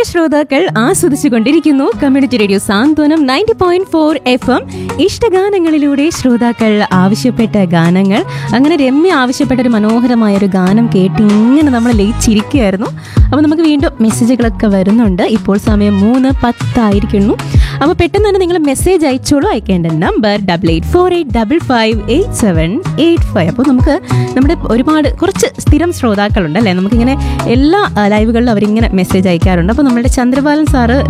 ശ്രോതാക്കൾ ആസ്വദിച്ചുകൊണ്ടിരിക്കുന്നു community radio Santhwanam ninety point four F M ഇഷ്ടഗാനങ്ങളിലൂടെ ശ്രോതാക്കൾ ആവശ്യപ്പെട്ട ഗാനങ്ങൾ അങ്ങനെ രമ്യ ആവശ്യപ്പെട്ട ഒരു മനോഹരമായ ഒരു ഗാനം കേട്ട് ഇങ്ങനെ നമ്മൾ ലയിച്ചിരിക്കുകയായിരുന്നു അപ്പോൾ നമുക്ക് വീണ്ടും മെസ്സേജുകളൊക്കെ വരുന്നുണ്ട് ഇപ്പോൾ സമയം മൂന്ന് പത്തായിരിക്കുന്നു അപ്പോൾ പെട്ടെന്ന് തന്നെ നിങ്ങൾ മെസ്സേജ് അയച്ചോളൂ അയക്കേണ്ട number double eight four eight double five eight seven eight five അപ്പോൾ നമുക്ക് നമ്മുടെ ഒരുപാട് കുറച്ച് സ്ഥിരം ശ്രോതാക്കളുണ്ട് അല്ലേ നമുക്കിങ്ങനെ എല്ലാ ആ, ലൈവുകളിലും അവരിങ്ങനെ മെസ്സേജ് അയക്കാറുണ്ട് അപ്പോൾ നമ്മുടെ ചന്ദ്രപാലൻ സാറ്